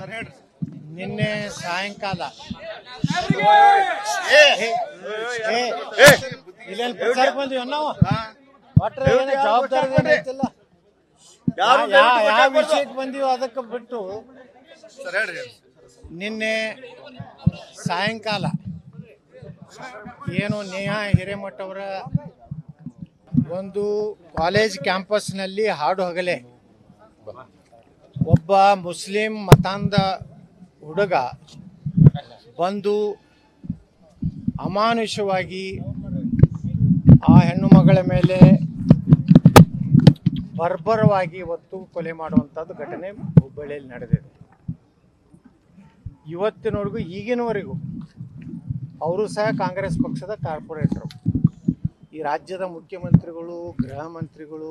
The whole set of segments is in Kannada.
ನಿನ್ನೆ ಸಾಯಂಕಾಲ ಏ, ಏ, ಏ, ಇಲ್ಲೇನ್ ಪ್ರಚಾರಕ್ಕೆ ಬಂದಿವಿ ನಾವು ಒಟ್ರೆ ದಯವಿಟ್ಟು ಏನು ಯಾರು ಜವಾಬ್ದಾರಿ ಗೊತ್ತಾಗ್ಬೇಡ್ರಿ. ಐತಿಲ್ಲ ಯಾರು ಯಾ- ದಯವಿಟ್ಟು ಯಾವ ಗೊತ್ತಾಗ್ಬಾರ್ದು. ವಿಷಯಕ್ಕೆ ಬಂದೀವಿ ಅದಕ್ಕೆ ಬಿಟ್ಟು ಸರ್ ಹೇಳ್ರಿ ನಿನ್ನೆ ಸಾಯಂಕಾಲ ಏನು ನೇಹಾ ಹಿರೇಮಠ ಅವರ ಒಂದು ಕಾಲೇಜ್ ಕ್ಯಾಂಪಸ್ನಲ್ಲಿ ಹಾಡು ಹಗಲೆ ಒಬ್ಬ ಮುಸ್ಲಿಂ ಮತಾಂಧ ಹುಡುಗ ಬಂದು ಅಮಾನುಷವಾಗಿ ಆ ಹೆಣ್ಣು ಮಗಳ ಮೇಲೆ ಬರ್ಬರವಾಗಿ ಇವತ್ತು ಕೊಲೆ ಮಾಡುವಂಥದ್ದು ಘಟನೆ ಹುಬ್ಬಳ್ಳಿಯಲ್ಲಿ ನಡೆದಿದೆ ಇವತ್ತಿನವರೆಗೂ ಈಗಿನವರೆಗೂ ಅವರು ಸಹ ಕಾಂಗ್ರೆಸ್ ಪಕ್ಷದ ಕಾರ್ಪೊರೇಟರು ಈ ರಾಜ್ಯದ ಮುಖ್ಯಮಂತ್ರಿಗಳು ಗೃಹ ಮಂತ್ರಿಗಳು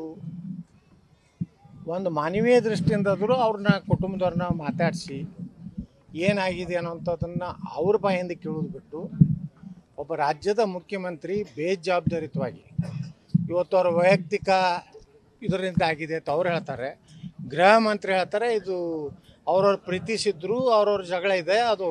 ಒಂದು ಮಾನವೀಯ ದೃಷ್ಟಿಯಿಂದಾದರೂ ಅವ್ರನ್ನ ಕುಟುಂಬದವ್ರನ್ನ ಮಾತಾಡಿಸಿ ಏನಾಗಿದೆ ಅನ್ನೋಂಥದ್ದನ್ನು ಅವ್ರ ಬಾಯಿಂದ ಕೇಳೋದು ಬಿಟ್ಟು ಒಬ್ಬ ರಾಜ್ಯದ ಮುಖ್ಯಮಂತ್ರಿ ಬೇಜವಾಬ್ದಾರಿತವಾಗಿ ಇವತ್ತು ಅವ್ರ ವೈಯಕ್ತಿಕ ಇದರಿಂದ ಆಗಿದೆ ಅಂತ ಅವ್ರು ಹೇಳ್ತಾರೆ ಗೃಹ ಮಂತ್ರಿ ಹೇಳ್ತಾರೆ ಇದು ಅವ್ರವ್ರ ಪ್ರೀತಿಸಿದ್ರು ಅವ್ರವ್ರ ಜಗಳ ಇದೆ ಅದು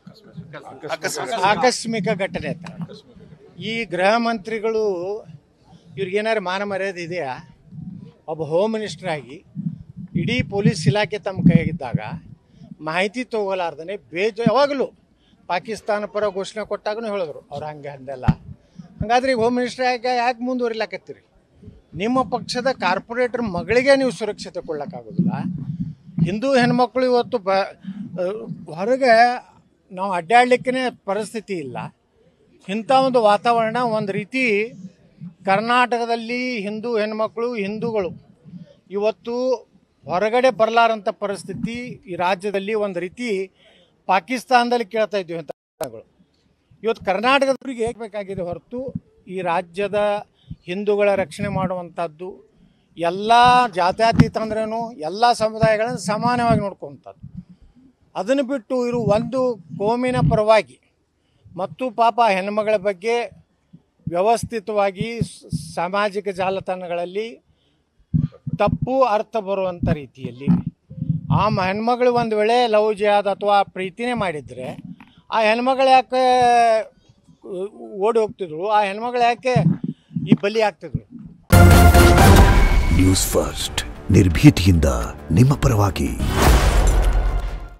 ಆಕಸ್ಮಿಕ ಘಟನೆ ಅಂತ ಈ ಗೃಹ ಮಂತ್ರಿಗಳು ಇವ್ರಿಗೇನಾದ್ರು ಮಾನ ಮರ್ಯಾದೆ ಇದೆಯಾ ಒಬ್ಬ ಹೋಮ್ ಮಿನಿಸ್ಟರ್ ಆಗಿ ಇಡೀ ಪೊಲೀಸ್ ಇಲಾಖೆ ತಮ್ಮ ಕೈಯಾಗಿದ್ದಾಗ ಮಾಹಿತಿ ತಗೋಲಾರ್ದೇ ಬೇಜ ಯಾವಾಗಲೂ ಪಾಕಿಸ್ತಾನ ಪರ ಘೋಷಣೆ ಕೊಟ್ಟಾಗೂ ಹೇಳಿದ್ರು ಅವ್ರು ಹಂಗೆ ಅಂದೆಲ್ಲ ಹಾಗಾದ್ರೆ ಈಗ ಹೋಮ್ ಮಿನಿಸ್ಟರ್ ಯಾಕೆ ಯಾಕೆ ಮುಂದುವರಿಲಾಕತ್ತೀರಿ ನಿಮ್ಮ ಪಕ್ಷದ ಕಾರ್ಪೊರೇಟರ್ ಮಗಳಿಗೆ ನೀವು ಸುರಕ್ಷತೆ ಕೊಡೋಕ್ಕಾಗೋದಿಲ್ಲ ಹಿಂದೂ ಹೆಣ್ಮಕ್ಳು ಇವತ್ತು ಬ ಹೊರಗೆ ನಾವು ಅಡ್ಡಾಡ್ಲಿಕ್ಕೇ ಪರಿಸ್ಥಿತಿ ಇಲ್ಲ ಇಂಥ ಒಂದು ವಾತಾವರಣ ಒಂದು ರೀತಿ ಕರ್ನಾಟಕದಲ್ಲಿ ಹಿಂದೂ ಹೆಣ್ಮಕ್ಳು ಹಿಂದೂಗಳು ಇವತ್ತು ಹೊರಗಡೆ ಬರಲಾರಂಥ ಪರಿಸ್ಥಿತಿ ಈ ರಾಜ್ಯದಲ್ಲಿ ಒಂದು ರೀತಿ ಪಾಕಿಸ್ತಾನದಲ್ಲಿ ಕೇಳ್ತಾ ಇದ್ದೀವಿ ಅಂತ ಮಾತುಗಳು. ಇವತ್ತು ಕರ್ನಾಟಕದವರಿಗೆ ಬೇಕಾಗಿದೆ ಹೊರತು ಈ ರಾಜ್ಯದ ಹಿಂದೂಗಳ ರಕ್ಷಣೆ ಮಾಡುವಂಥದ್ದು ಎಲ್ಲ ಜಾತ್ಯತೀತ ಅಂದ್ರೇನು ಎಲ್ಲ ಸಮುದಾಯಗಳನ್ನು ಸಮಾನವಾಗಿ ನೋಡ್ಕೊಂಥದ್ದು ಅದನ್ನು ಬಿಟ್ಟು ಇವರು ಒಂದು ಕೋಮಿನ ಪರವಾಗಿ ಮತ್ತು ಪಾಪ ಹೆಣ್ಮಗಳ ಬಗ್ಗೆ ವ್ಯವಸ್ಥಿತವಾಗಿ ಸ- ಸಾಮಾಜಿಕ ಜಾಲತಾಣಗಳಲ್ಲಿ ತಪ್ಪು ಅರ್ಥ ಬರುವಂಥ ರೀತಿಯಲ್ಲಿ ಆ ಮ- ಹೆಣ್ಮಗಳು ಒಂದು ವೇಳೆ ಲವ್ ಜಿಯಾದ ಅಥವಾ ಪ್ರೀತಿನೇ ಮಾಡಿದರೆ ಆ ಹೆಣ್ಮಗಳು ಯಾಕೆ ಉ- ಓಡಿ ಹೋಗ್ತಿದ್ರು ಆ ಹೆಣ್ಮಗಳು ಯಾಕೆ ಈ ಬಲಿ ಆಗ್ತಿದ್ರು ನ್ಯೂಸ್ ಫಸ್ಟ್ ನಿರ್ಭೀತಿಯಿಂದ ನಿಮ್ಮ ಪರವಾಗಿ